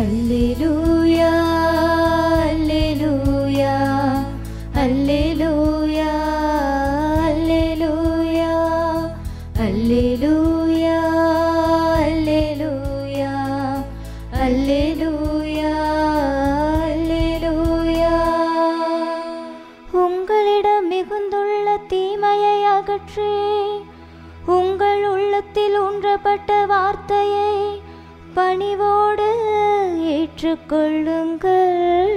அல்லேலூயா அல்லேலூயா அல்லேலூயா அல்லேலூயா அல்லேலூயா அல்லேலூயா அல்லேலூயா அல்லேலூயா உங்களிடம் மிகுந்துள்ள தீமையை அகற்றி உங்கள் உள்ளத்தில் ஊன்றப்பட்ட வார்த்தையை பணிவோடு ஏற்றுக்கொள்ளுங்கள்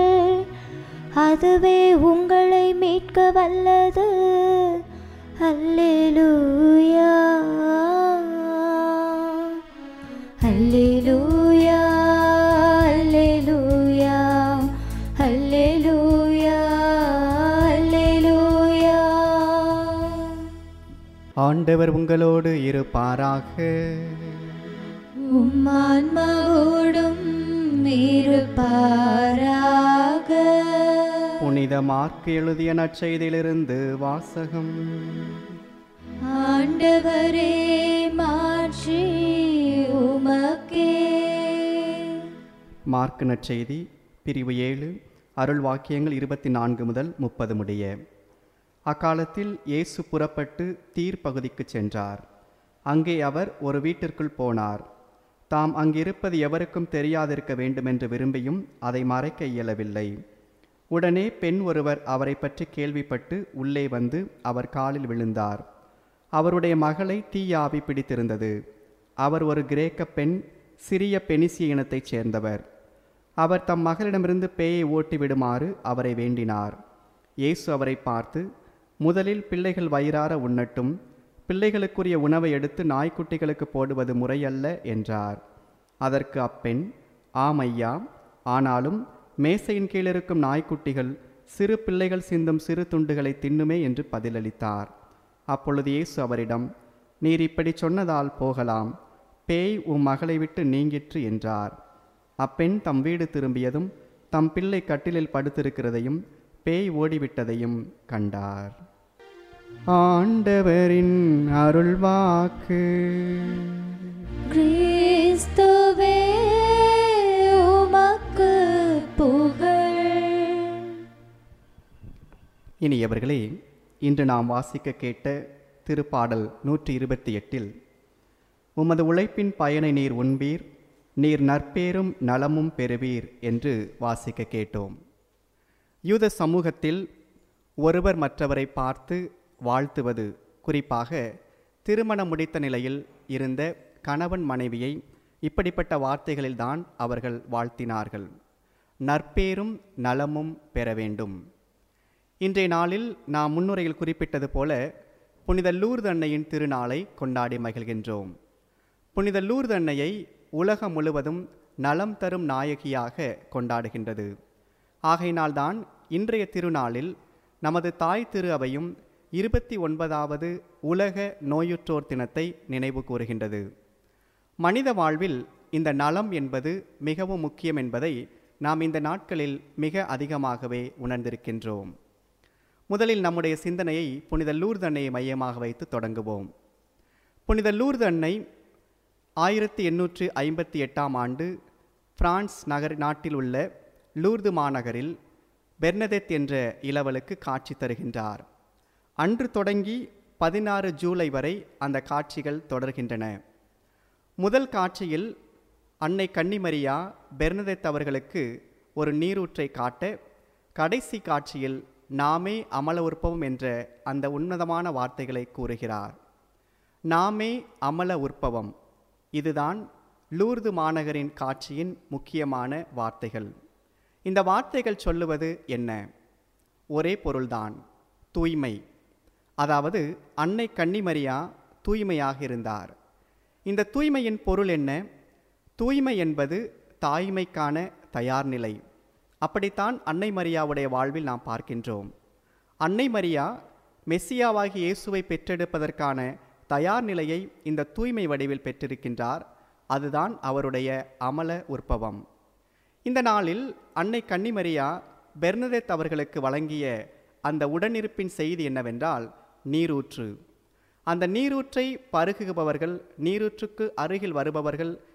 அதுவே உங்களை மீட்க வல்லது அல்லேலூயா அல்லேலூயா அல்லேலூயா அல்லேலூயா அல்லேலூயா ஆண்டவர் உங்களோடு இருப்பாராக உம்மான்மாவோடும் இருப்பாராக புனித மார்க் எழுதிய நற்செய்தியிலிருந்து வாசகம் ஆண்டவரே மாற்றி உமக்கே மார்க் நற்செய்தி பிரிவு ஏழு அருள் வாக்கியங்கள் இருபத்தி நான்கு முதல் முப்பது முடிய அக்காலத்தில் இயேசு புறப்பட்டு தீர் பகுதிக்கு சென்றார் அங்கே அவர் ஒரு வீட்டிற்குள் போனார் தாம் அங்கிருப்பது எவருக்கும் தெரியாதிருக்க வேண்டுமென்று விரும்பியும் அதை மறைக்க இயலவில்லை உடனே பெண் ஒருவர் அவரை பற்றி கேள்விப்பட்டு உள்ளே வந்து அவர் காலில் விழுந்தார் அவருடைய மகளை தீயாவி பிடித்திருந்தது அவர் ஒரு கிரேக்க பெண் சிறிய பெனிசிய இனத்தைச் சேர்ந்தவர் அவர் தம் மகளிடமிருந்து பேயை ஓட்டி விடுமாறு அவரை வேண்டினார் இயேசு அவரை பார்த்து முதலில் பிள்ளைகள் வயிறார உண்ணட்டும் பிள்ளைகளுக்குரிய உணவை எடுத்து நாய்க்குட்டிகளுக்கு போடுவது முறையல்ல என்றார் அதற்கு அப்பெண் ஆம் ஐயா ஆனாலும் மேசையின் கீழிருக்கும் நாய்க்குட்டிகள் சிறு பிள்ளைகள் சிந்தும் சிறு துண்டுகளை தின்னுமே என்று பதிலளித்தார் அப்பொழுது இயேசு அவரிடம் நீர் இப்படி சொன்னதால் போகலாம் பேய் உம் மகளை விட்டு நீங்கிற்று என்றார் அப்பெண் தம் வீடு திரும்பியதும் தம் பிள்ளை கட்டிலில் படுத்திருக்கிறதையும் பேய் ஓடிவிட்டதையும் கண்டார் ஆண்டவரின் அருள்வாக்கு கிறிஸ்துவே உமக்கு புகழ் இனியவர்களே இன்று நாம் வாசிக்க கேட்ட திருப்பாடல் நூற்றி இருபத்தி எட்டில் உமது உழைப்பின் பயனை நீர் உண்பீர் நீர் நற்பேரும் நலமும் பெறுவீர் என்று வாசிக்க கேட்டோம் யூத சமூகத்தில் ஒருவர் மற்றவரை பார்த்து வாழ்த்துவது குறிப்பாக திருமணம் முடித்த நிலையில் இருந்த கணவன் மனைவியை இப்படிப்பட்ட வார்த்தைகளில்தான் அவர்கள் வாழ்த்தினார்கள் நற்பேரும் நலமும் பெற வேண்டும் இன்றைய நாளில் நாம் முன்னுரையில் குறிப்பிட்டது போல புனித லூர்து அன்னையின் திருநாளை கொண்டாடி மகிழ்கின்றோம் புனித லூர்து அன்னையை உலகம் முழுவதும் நலம் தரும் நாயகியாக கொண்டாடுகின்றது ஆகையினால்தான் இன்றைய திருநாளில் நமது தாய் திரு அவையும் இருபத்தி ஒன்பதாவது உலக நோயுற்றோர் தினத்தை நினைவு கூறுகின்றது மனித வாழ்வில் இந்த நலம் என்பது மிகவும் முக்கியம் என்பதை நாம் இந்த நாட்களில் மிக அதிகமாகவே உணர்ந்திருக்கின்றோம் முதலில் நம்முடைய சிந்தனையை புனித லூர்து அன்னையை மையமாக வைத்து தொடங்குவோம் புனித லூர்து அன்னை ஆயிரத்தி எண்ணூற்று ஐம்பத்தி எட்டாம் ஆண்டு பிரான்ஸ் நகர் நாட்டில் உள்ள லூர்து மாநகரில் பெர்னதெத் என்ற இளவலுக்கு காட்சி தருகின்றார் அன்று தொடங்கி பதினாறு ஜூலை வரை அந்த காட்சிகள் தொடர்கின்றன முதல் காட்சியில் அன்னை கன்னிமரியா பெர்னதெத் அவர்களுக்கு ஒரு நீரூற்றை காட்ட கடைசி காட்சியில் நாமே அமல உற்பவம் என்ற அந்த உன்னதமான வார்த்தைகளை கூறுகிறார் நாமே அமல உற்பவம் இதுதான் லூர்து மாநகரின் காட்சியின் முக்கியமான வார்த்தைகள் இந்த வார்த்தைகள் சொல்லுவது என்ன ஒரே பொருள்தான் தூய்மை அதாவது அன்னை கன்னிமரியா தூய்மையாக இருந்தார் இந்த தூய்மையின் பொருள் என்ன தூய்மை என்பது தாய்மைக்கான தயார் நிலை அப்படித்தான் அன்னை மரியாவுடைய வாழ்வில் நாம் பார்க்கின்றோம் அன்னை மரியா மெஸ்ஸியாவாகி இயேசுவை பெற்றெடுப்பதற்கான தயார் நிலையை இந்த தூய்மை வடிவில் பெற்றிருக்கின்றார் அதுதான் அவருடைய அமல உற்பவம் இந்த நாளில் அன்னை கன்னிமரியா பெர்னதெத் அவர்களுக்கு வழங்கிய அந்த உடனிருப்பின் செய்தி என்னவென்றால் நீரூற்று அந்த நீரூற்றை பருகுபவர்கள் நீரூற்றுக்கு அருகில் வருபவர்கள்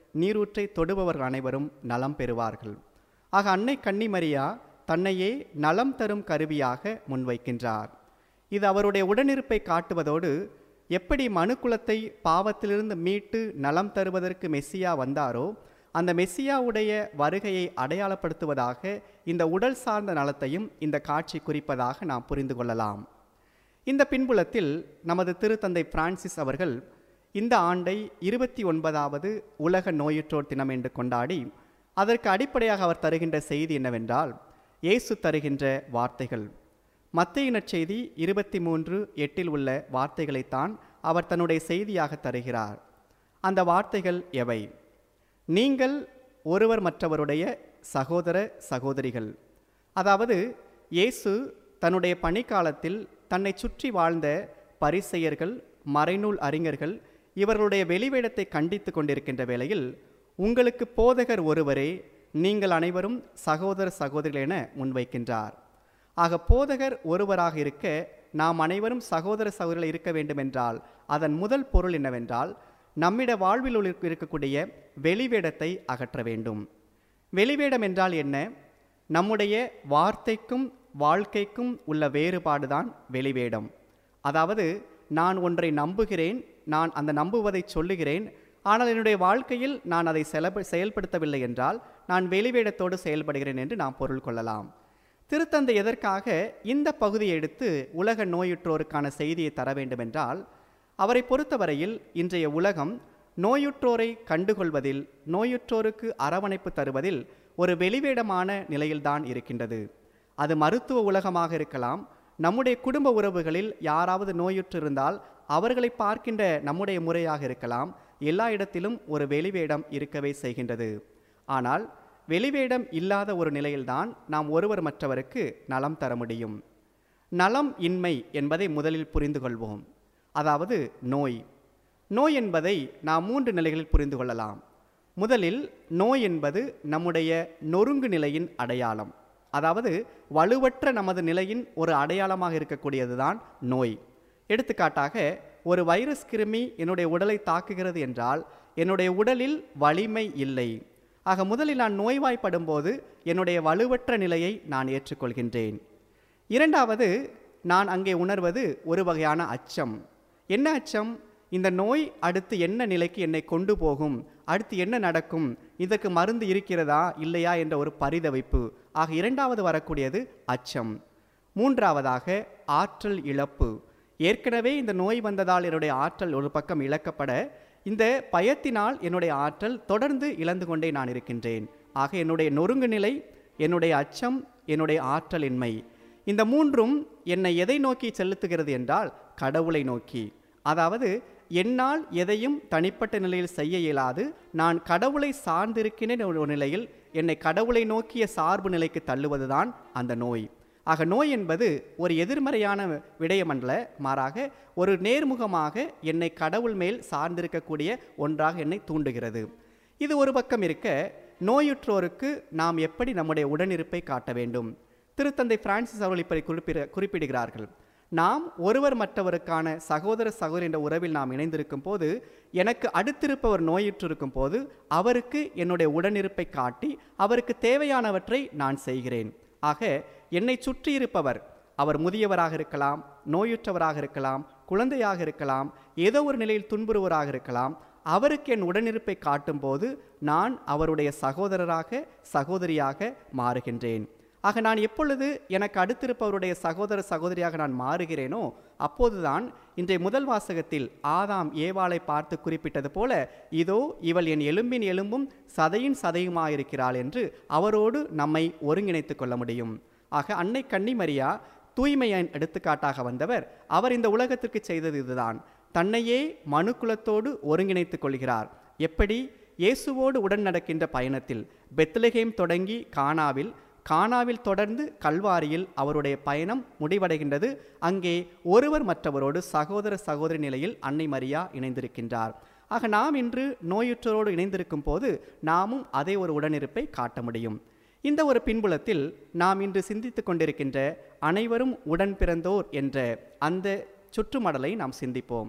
நீரூற்றை தொடுபவர்கள் அனைவரும் நலம் பெறுவார்கள் ஆக அன்னை கன்னிமரியா தன்னையே நலம் தரும் கருவியாக முன்வைக்கின்றார் இது அவருடைய உடனிருப்பை காட்டுவதோடு எப்படி மனுக்குலத்தை பாவத்திலிருந்து மீட்டு நலம் தருவதற்கு மெஸ்ஸியா வந்தாரோ அந்த மெஸ்ஸியாவுடைய வருகையை அடையாளப்படுத்துவதாக இந்த உடல் சார்ந்த நலத்தையும் இந்த காட்சி குறிப்பதாக நாம் புரிந்து கொள்ளலாம் இந்த பின்புலத்தில் நமது திருத்தந்தை பிரான்சிஸ் அவர்கள் இந்த ஆண்டை இருபத்தி ஒன்பதாவது உலக நோயுற்றோர் தினம் என்று கொண்டாடி அதற்கு அடிப்படையாக அவர் தருகின்ற செய்தி என்னவென்றால் இயேசு தருகின்ற வார்த்தைகள் மத்திய நற்செய்தி இருபத்தி மூன்று எட்டில் உள்ள வார்த்தைகளைத்தான் அவர் தன்னுடைய செய்தியாக தருகிறார் அந்த வார்த்தைகள் எவை நீங்கள் ஒருவர் மற்றவருடைய சகோதர சகோதரிகள் அதாவது இயேசு தன்னுடைய பணிக்காலத்தில் தன்னை சுற்றி வாழ்ந்த பரிசெயர்கள் மறைநூல் அறிஞர்கள் இவர்களுடைய வெளிவேடத்தை கண்டித்து கொண்டிருக்கின்ற வேளையில் உங்களுக்கு போதகர் ஒருவரே நீங்கள் அனைவரும் சகோதர சகோதரிகள் என முன்வைக்கின்றார் ஆக போதகர் ஒருவராக இருக்க நாம் அனைவரும் சகோதர சகோதரிகள் இருக்க வேண்டுமென்றால் அதன் முதல் பொருள் என்னவென்றால் நம்மிட வாழ்வில் உள்ள இருக்கக்கூடிய வெளிவேடத்தை அகற்ற வேண்டும் வெளிவேடம் என்றால் என்ன நம்முடைய வார்த்தைக்கும் வாழ்க்கைக்கும் உள்ள வேறுபாடுதான் வெளிவேடம் அதாவது நான் ஒன்றை நம்புகிறேன் நான் அந்த நம்புவதை சொல்லுகிறேன் ஆனால் என்னுடைய வாழ்க்கையில் நான் அதை செலப செயல்படுத்தவில்லை என்றால் நான் வெளிவேடத்தோடு செயல்படுகிறேன் என்று நாம் பொருள் கொள்ளலாம் திருத்தந்தை எதற்காக இந்த பகுதியை எடுத்து உலக நோயுற்றோருக்கான செய்தியை தர வேண்டுமென்றால் அவரை பொறுத்தவரையில் இன்றைய உலகம் நோயுற்றோரை கண்டுகொள்வதில் நோயுற்றோருக்கு அரவணைப்பு தருவதில் ஒரு வெளிவேடமான நிலையில்தான் இருக்கின்றது அது மருத்துவ உலகமாக இருக்கலாம் நம்முடைய குடும்ப உறவுகளில் யாராவது நோயுற்றிருந்தால் அவர்களை பார்க்கின்ற நம்முடைய முறையாக இருக்கலாம் எல்லா இடத்திலும் ஒரு வெளிவேடம் இருக்கவே செய்கின்றது ஆனால் வெளிவேடம் இல்லாத ஒரு நிலையில்தான் நாம் ஒருவர் மற்றவருக்கு நலம் தர முடியும் நலம் இன்மை என்பதை முதலில் புரிந்து கொள்வோம் அதாவது நோய் நோய் என்பதை நாம் மூன்று நிலைகளில் புரிந்து கொள்ளலாம் முதலில் நோய் என்பது நம்முடைய நொறுங்கு நிலையின் அடையாளம் அதாவது வலுவற்ற நமது நிலையின் ஒரு அடையாளமாக இருக்கக்கூடியதுதான் நோய் எடுத்துக்காட்டாக ஒரு வைரஸ் கிருமி என்னுடைய உடலை தாக்குகிறது என்றால் என்னுடைய உடலில் வலிமை இல்லை ஆக முதலில் நான் நோய்வாய்ப்படும் போது என்னுடைய வலுவற்ற நிலையை நான் ஏற்றுக்கொள்கின்றேன் இரண்டாவது நான் அங்கே உணர்வது ஒரு வகையான அச்சம் என்ன அச்சம் இந்த நோய் அடுத்து என்ன நிலைக்கு என்னை கொண்டு போகும் அடுத்து என்ன நடக்கும் இதற்கு மருந்து இருக்கிறதா இல்லையா என்ற ஒரு பரிதவிப்பு ஆக இரண்டாவது வரக்கூடியது அச்சம் மூன்றாவதாக ஆற்றல் இழப்பு ஏற்கனவே இந்த நோய் வந்ததால் என்னுடைய ஆற்றல் ஒரு பக்கம் இழக்கப்பட இந்த பயத்தினால் என்னுடைய ஆற்றல் தொடர்ந்து இழந்து கொண்டே நான் இருக்கின்றேன் ஆக என்னுடைய நொறுங்கு நிலை என்னுடைய அச்சம் என்னுடைய ஆற்றலின்மை இந்த மூன்றும் என்னை எதை நோக்கி செலுத்துகிறது என்றால் கடவுளை நோக்கி அதாவது என்னால் எதையும் தனிப்பட்ட நிலையில் செய்ய இயலாது நான் கடவுளை சார்ந்திருக்கிறேன் ஒரு நிலையில் என்னை கடவுளை நோக்கிய சார்பு நிலைக்கு தள்ளுவதுதான் அந்த நோய் ஆக நோய் என்பது ஒரு எதிர்மறையான விடயமல்ல மாறாக ஒரு நேர்முகமாக என்னை கடவுள் மேல் சார்ந்திருக்கக்கூடிய ஒன்றாக என்னை தூண்டுகிறது இது ஒரு பக்கம் இருக்க நோயுற்றோருக்கு நாம் எப்படி நம்முடைய உடனிருப்பை காட்ட வேண்டும் திருத்தந்தை பிரான்சிஸ் அவர்கள் இப்படி குறிப்பிட குறிப்பிடுகிறார்கள் நாம் ஒருவர் மற்றவருக்கான சகோதர சகோதரி என்ற உறவில் நாம் இணைந்திருக்கும் போது எனக்கு அடுத்திருப்பவர் நோயுற்றிருக்கும் போது அவருக்கு என்னுடைய உடனிருப்பை காட்டி அவருக்கு தேவையானவற்றை நான் செய்கிறேன் ஆக என்னை சுற்றி இருப்பவர் அவர் முதியவராக இருக்கலாம் நோயுற்றவராக இருக்கலாம் குழந்தையாக இருக்கலாம் ஏதோ ஒரு நிலையில் துன்புறுவராக இருக்கலாம் அவருக்கு என் உடனிருப்பை காட்டும்போது நான் அவருடைய சகோதரராக சகோதரியாக மாறுகின்றேன் ஆக நான் எப்பொழுது எனக்கு அடுத்திருப்பவருடைய சகோதர சகோதரியாக நான் மாறுகிறேனோ அப்போதுதான் இன்றைய முதல் வாசகத்தில் ஆதாம் ஏவாளை பார்த்து குறிப்பிட்டது போல இதோ இவள் என் எலும்பின் எலும்பும் சதையின் சதையுமாயிருக்கிறாள் என்று அவரோடு நம்மை ஒருங்கிணைத்துக் கொள்ள முடியும் ஆக அன்னை கன்னிமரியா தூய்மையின் எடுத்துக்காட்டாக வந்தவர் அவர் இந்த உலகத்திற்கு செய்தது இதுதான் தன்னையே மனுக்குலத்தோடு ஒருங்கிணைத்துக் கொள்கிறார் எப்படி இயேசுவோடு உடன் நடக்கின்ற பயணத்தில் பெத்லகேம் தொடங்கி கானாவில் கானாவில் தொடர்ந்து கல்வாரியில் அவருடைய பயணம் முடிவடைகின்றது அங்கே ஒருவர் மற்றவரோடு சகோதர சகோதரி நிலையில் அன்னை மரியா இணைந்திருக்கின்றார் ஆக நாம் இன்று நோயுற்றோரோடு இணைந்திருக்கும் போது நாமும் அதே ஒரு உடனிருப்பை காட்ட முடியும் இந்த ஒரு பின்புலத்தில் நாம் இன்று சிந்தித்து கொண்டிருக்கின்ற அனைவரும் உடன் பிறந்தோர் என்ற அந்த சுற்றுமடலை நாம் சிந்திப்போம்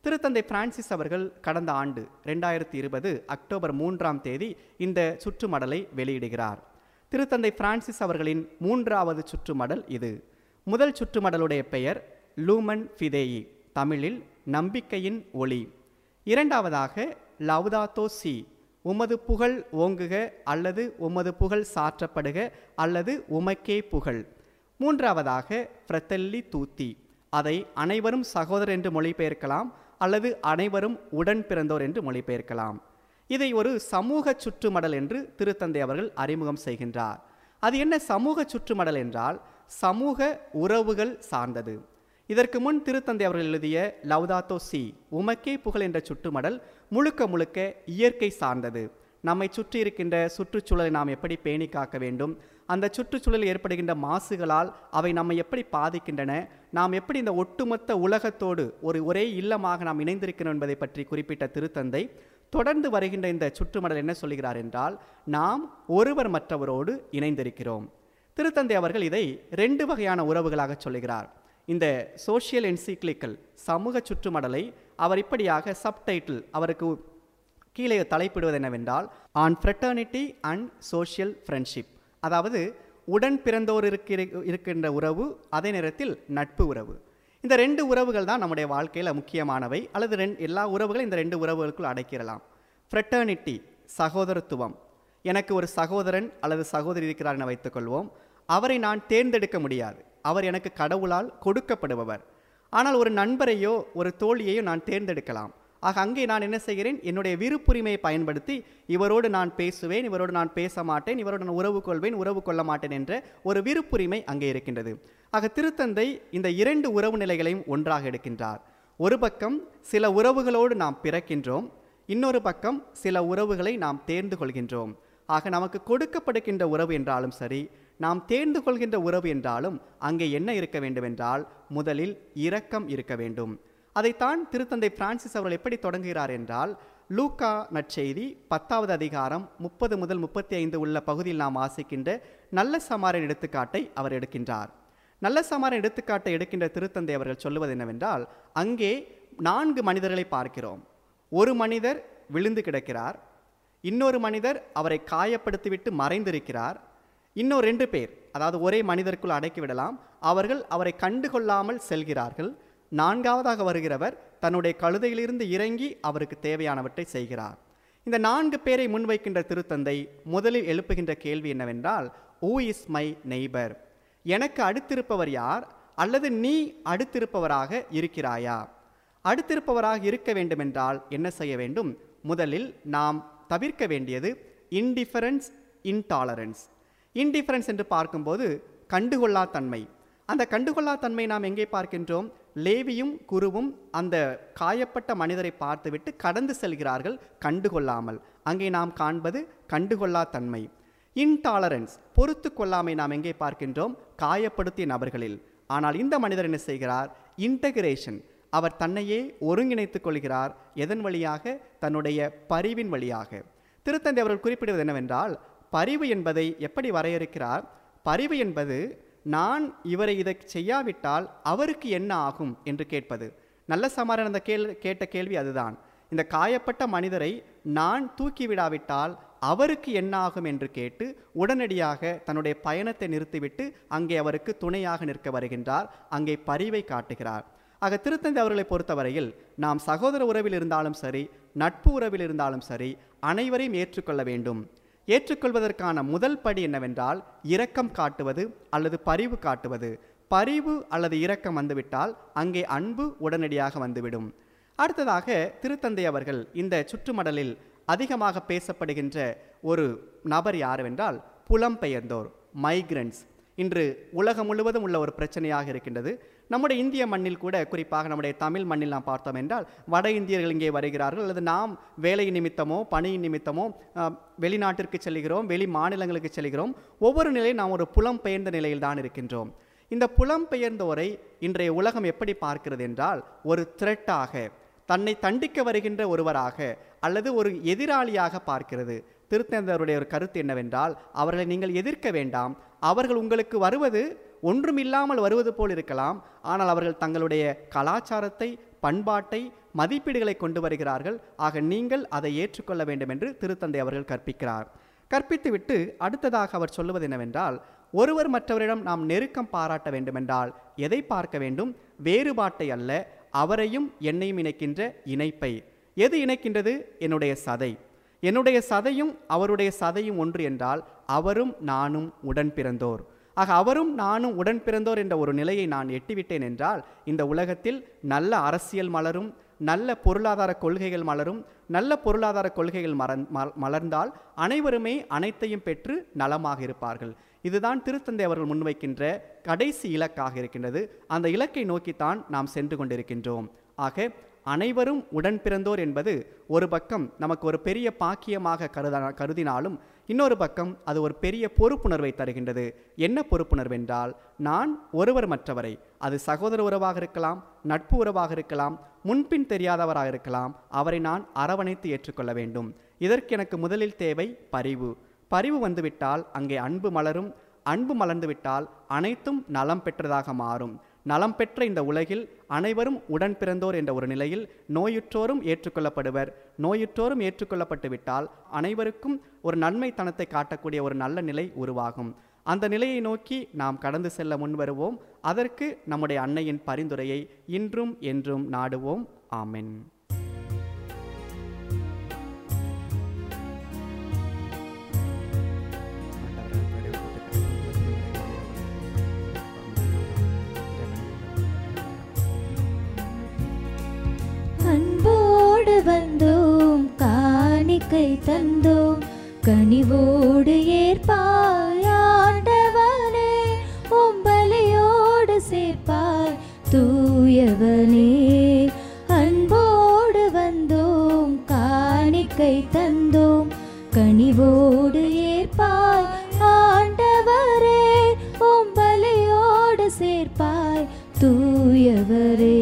திருத்தந்தை பிரான்சிஸ் அவர்கள் கடந்த ஆண்டு ரெண்டாயிரத்தி இருபது அக்டோபர் மூன்றாம் தேதி இந்த சுற்றுமடலை வெளியிடுகிறார் திருத்தந்தை பிரான்சிஸ் அவர்களின் மூன்றாவது சுற்றுமடல் இது முதல் சுற்றுமடலுடைய பெயர் லூமன் ஃபிதேயி தமிழில் நம்பிக்கையின் ஒளி இரண்டாவதாக லவ்தாத்தோ சி உமது புகழ் ஓங்குக அல்லது உமது புகழ் சாற்றப்படுக அல்லது உமக்கே புகழ் மூன்றாவதாக ஃப்ரெத்தல்லி தூத்தி அதை அனைவரும் சகோதரர் என்று மொழிபெயர்க்கலாம் அல்லது அனைவரும் உடன் பிறந்தோர் என்று மொழிபெயர்க்கலாம் இதை ஒரு சமூக சுற்றுமடல் என்று திருத்தந்தை அவர்கள் அறிமுகம் செய்கின்றார் அது என்ன சமூக சுற்றுமடல் என்றால் சமூக உறவுகள் சார்ந்தது இதற்கு முன் திருத்தந்தை அவர்கள் எழுதிய லவ்தாத்தோ சி உமக்கே புகழ் என்ற சுற்றுமடல் முழுக்க முழுக்க இயற்கை சார்ந்தது நம்மை சுற்றி இருக்கின்ற சுற்றுச்சூழலை நாம் எப்படி பேணி காக்க வேண்டும் அந்த சுற்றுச்சூழலில் ஏற்படுகின்ற மாசுகளால் அவை நம்மை எப்படி பாதிக்கின்றன நாம் எப்படி இந்த ஒட்டுமொத்த உலகத்தோடு ஒரு ஒரே இல்லமாக நாம் இணைந்திருக்கிறோம் என்பதை பற்றி குறிப்பிட்ட திருத்தந்தை தொடர்ந்து வருகின்ற இந்த சுற்றுமடல் என்ன சொல்கிறார் என்றால் நாம் ஒருவர் மற்றவரோடு இணைந்திருக்கிறோம் திருத்தந்தை அவர்கள் இதை ரெண்டு வகையான உறவுகளாக சொல்லுகிறார் இந்த சோஷியல் என்சிக்ளிக்கல் சமூக சுற்றுமடலை அவர் இப்படியாக சப்டைட்டில் அவருக்கு கீழே தலைப்பிடுவது என்னவென்றால் on fraternity and social friendship அதாவது உடன் பிறந்தோர் இருக்கிற இருக்கின்ற உறவு அதே நேரத்தில் நட்பு உறவு இந்த ரெண்டு உறவுகள் தான் நம்முடைய வாழ்க்கையில் முக்கியமானவை அல்லது ரெண்டு எல்லா உறவுகளும் இந்த ரெண்டு உறவுகளுக்குள் அடைக்கிறலாம் ஃப்ரெட்டர்னிட்டி சகோதரத்துவம் எனக்கு ஒரு சகோதரன் அல்லது சகோதரி இருக்கிறார் என வைத்துக்கொள்வோம் அவரை நான் தேர்ந்தெடுக்க முடியாது அவர் எனக்கு கடவுளால் கொடுக்கப்படுபவர் ஆனால் ஒரு நண்பரையோ ஒரு தோழியையோ நான் தேர்ந்தெடுக்கலாம் ஆக அங்கே நான் என்ன செய்கிறேன் என்னுடைய விருப்புரிமையை பயன்படுத்தி இவரோடு நான் பேசுவேன் இவரோடு நான் பேச மாட்டேன் இவரோடு நான் உறவு கொள்வேன் உறவு கொள்ள மாட்டேன் என்ற ஒரு விருப்புரிமை அங்கே இருக்கின்றது ஆக திருத்தந்தை இந்த இரண்டு உறவு நிலைகளையும் ஒன்றாக எடுக்கின்றார் ஒரு பக்கம் சில உறவுகளோடு நாம் பிறக்கின்றோம் இன்னொரு பக்கம் சில உறவுகளை நாம் தேர்ந்து கொள்கின்றோம் ஆக நமக்கு கொடுக்கப்படுகின்ற உறவு என்றாலும் சரி நாம் தேர்ந்து கொள்கின்ற உறவு என்றாலும் அங்கே என்ன இருக்க வேண்டும் என்றால் முதலில் இரக்கம் இருக்க வேண்டும் அதைத்தான் திருத்தந்தை பிரான்சிஸ் அவர்கள் எப்படி தொடங்குகிறார் என்றால் லூக்கா நற்செய்தி பத்தாவது அதிகாரம் முப்பது முதல் முப்பத்தி ஐந்து உள்ள பகுதியில் நாம் வாசிக்கின்ற நல்ல சமாரின் எடுத்துக்காட்டை அவர் எடுக்கின்றார் நல்ல சமாரின் எடுத்துக்காட்டை எடுக்கின்ற திருத்தந்தை அவர்கள் சொல்லுவது என்னவென்றால் அங்கே நான்கு மனிதர்களை பார்க்கிறோம் ஒரு மனிதர் விழுந்து கிடக்கிறார் இன்னொரு மனிதர் அவரை காயப்படுத்திவிட்டு மறைந்திருக்கிறார் இன்னும் ரெண்டு பேர் அதாவது ஒரே மனிதருக்குள் அடக்கிவிடலாம் அவர்கள் அவரை கண்டுகொள்ளாமல் செல்கிறார்கள் நான்காவதாக வருகிறவர் தன்னுடைய கழுதையிலிருந்து இறங்கி அவருக்கு தேவையானவற்றை செய்கிறார் இந்த நான்கு பேரை முன்வைக்கின்ற திருத்தந்தை முதலில் எழுப்புகின்ற கேள்வி என்னவென்றால் ஊ இஸ் மை நெய்பர் எனக்கு அடுத்திருப்பவர் யார் அல்லது நீ அடுத்திருப்பவராக இருக்கிறாயா அடுத்திருப்பவராக இருக்க வேண்டுமென்றால் என்ன செய்ய வேண்டும் முதலில் நாம் தவிர்க்க வேண்டியது இன்டிஃபரன்ஸ் இன்டாலரன்ஸ் இன்டிஃபரன்ஸ் என்று பார்க்கும்போது கண்டுகொள்ளா தன்மை அந்த கண்டுகொள்ளா தன்மை நாம் எங்கே பார்க்கின்றோம் லேவியும் குருவும் அந்த காயப்பட்ட மனிதரை பார்த்துவிட்டு கடந்து செல்கிறார்கள் கண்டுகொள்ளாமல் அங்கே நாம் காண்பது கண்டுகொள்ளா தன்மை இன்டாலரன்ஸ் பொறுத்து கொள்ளாமை நாம் எங்கே பார்க்கின்றோம் காயப்படுத்திய நபர்களில் ஆனால் இந்த மனிதர் என்ன செய்கிறார் இன்டகிரேஷன் அவர் தன்னையே ஒருங்கிணைத்துக் கொள்கிறார் எதன் வழியாக தன்னுடைய பரிவின் வழியாக திருத்தந்தை அவர்கள் குறிப்பிடுவது என்னவென்றால் பரிவு என்பதை எப்படி வரையறுக்கிறார் பரிவு என்பது நான் இவரை இதை செய்யாவிட்டால் அவருக்கு என்ன ஆகும் என்று கேட்பது நல்ல சமாரன் அந்த கேள் கேட்ட கேள்வி அதுதான் இந்த காயப்பட்ட மனிதரை நான் தூக்கிவிடாவிட்டால் அவருக்கு என்ன ஆகும் என்று கேட்டு உடனடியாக தன்னுடைய பயணத்தை நிறுத்திவிட்டு அங்கே அவருக்கு துணையாக நிற்க வருகின்றார் அங்கே பரிவை காட்டுகிறார் ஆக திருத்தந்தை அவர்களை பொறுத்தவரையில் நாம் சகோதர உறவில் இருந்தாலும் சரி நட்பு உறவில் இருந்தாலும் சரி அனைவரையும் ஏற்றுக்கொள்ள வேண்டும் ஏற்றுக்கொள்வதற்கான முதல் படி என்னவென்றால் இரக்கம் காட்டுவது அல்லது பரிவு காட்டுவது பரிவு அல்லது இரக்கம் வந்துவிட்டால் அங்கே அன்பு உடனடியாக வந்துவிடும் அடுத்ததாக திருத்தந்தை அவர்கள் இந்த சுற்றுமடலில் அதிகமாக பேசப்படுகின்ற ஒரு நபர் யாருவென்றால் புலம்பெயர்ந்தோர் மைக்ரன்ஸ் இன்று உலகம் முழுவதும் உள்ள ஒரு பிரச்சனையாக இருக்கின்றது நம்முடைய இந்திய மண்ணில் கூட குறிப்பாக நம்முடைய தமிழ் மண்ணில் நாம் பார்த்தோம் என்றால் வட இந்தியர்கள் இங்கே வருகிறார்கள் அல்லது நாம் வேலை நிமித்தமோ பணி நிமித்தமோ அஹ், வெளிநாட்டிற்கு செல்கிறோம் வெளி மாநிலங்களுக்கு செல்கிறோம் ஒவ்வொரு நிலையும் நாம் ஒரு புலம்பெயர்ந்த நிலையில் தான் இருக்கின்றோம் இந்த புலம்பெயர்ந்தோரை இன்றைய உலகம் எப்படி பார்க்கிறது என்றால் ஒரு த்ரெட்டாக தன்னை தண்டிக்க வருகின்ற ஒருவராக அல்லது ஒரு எதிராளியாக பார்க்கிறது திருத்தந்தருடைய ஒரு கருத்து என்னவென்றால் அவர்களை நீங்கள் எதிர்க்க வேண்டாம் அவர்கள் உங்களுக்கு வருவது ஒன்றுமில்லாமல் வருவது போல் இருக்கலாம் ஆனால் அவர்கள் தங்களுடைய கலாச்சாரத்தை பண்பாட்டை மதிப்பீடுகளை கொண்டு வருகிறார்கள் ஆக நீங்கள் அதை ஏற்றுக்கொள்ள வேண்டும் என்று திருத்தந்தை அவர்கள் கற்பிக்கிறார் கற்பித்துவிட்டு அடுத்ததாக அவர் சொல்லுவது என்னவென்றால் ஒருவர் மற்றவரிடம் நாம் நெருக்கம் பாராட்ட வேண்டுமென்றால் எதை பார்க்க வேண்டும் வேறுபாட்டை அல்ல அவரையும் என்னையும் இணைக்கின்ற இணைப்பை எது இணைக்கின்றது என்னுடைய சதை என்னுடைய சதையும் அவருடைய சதையும் ஒன்று என்றால் அவரும் நானும் உடன் பிறந்தோர் ஆக அவரும் நானும் உடன் பிறந்தோர் என்ற ஒரு நிலையை நான் எட்டிவிட்டேன் என்றால் இந்த உலகத்தில் நல்ல அரசியல் மலரும் நல்ல பொருளாதார கொள்கைகள் மலரும் நல்ல பொருளாதார கொள்கைகள் மறந் ம- மலர்ந்தால் அனைவருமே அனைத்தையும் பெற்று நலமாக இருப்பார்கள் இதுதான் திருத்தந்தை அவர்கள் முன்வைக்கின்ற கடைசி இலக்காக இருக்கின்றது அந்த இலக்கை நோக்கித்தான் நாம் சென்று கொண்டிருக்கின்றோம் ஆக அனைவரும் உடன் பிறந்தோர் என்பது ஒரு பக்கம் நமக்கு ஒரு பெரிய பாக்கியமாக கருத கருதினாலும் இன்னொரு பக்கம் அது ஒரு பெரிய பொறுப்புணர்வை தருகின்றது என்ன பொறுப்புணர்வென்றால் நான் ஒருவர் மற்றவரை அது சகோதர உறவாக இருக்கலாம் நட்பு உறவாக இருக்கலாம் முன்பின் தெரியாதவராக இருக்கலாம் அவரை நான் அரவணைத்து ஏற்றுக்கொள்ள வேண்டும் இதற்கு எனக்கு முதலில் தேவை பரிவு பரிவு வந்துவிட்டால் அங்கே அன்பு மலரும் அன்பு மலர்ந்துவிட்டால் அனைத்தும் நலம் பெற்றதாக மாறும் நலம் பெற்ற இந்த உலகில் அனைவரும் உடன் பிறந்தோர் என்ற ஒரு நிலையில் நோயுற்றோரும் ஏற்றுக்கொள்ளப்படுவர் நோயுற்றோரும் ஏற்றுக்கொள்ளப்பட்டு விட்டால் அனைவருக்கும் ஒரு நன்மைத்தனத்தை காட்டக்கூடிய ஒரு நல்ல நிலை உருவாகும் அந்த நிலையை நோக்கி நாம் கடந்து செல்ல முன்வருவோம் அதற்கு நம்முடைய அன்னையின் பரிந்துரையை இன்றும் என்றும் நாடுவோம் ஆமென் அன்போடு வந்தோம் காணிக்கை தந்தோம் கனிவோடு ஏற்பாய் ஆண்டவனே ஒம்பலியோடு சேர்ப்பாய் தூயவனே அன்போடு வந்தோம் காணிக்கை தந்தோம் கனிவோடு ஏற்பாய் ஆண்டவரே ஒம்பலியோடு சேர்ப்பாய் தூயவரே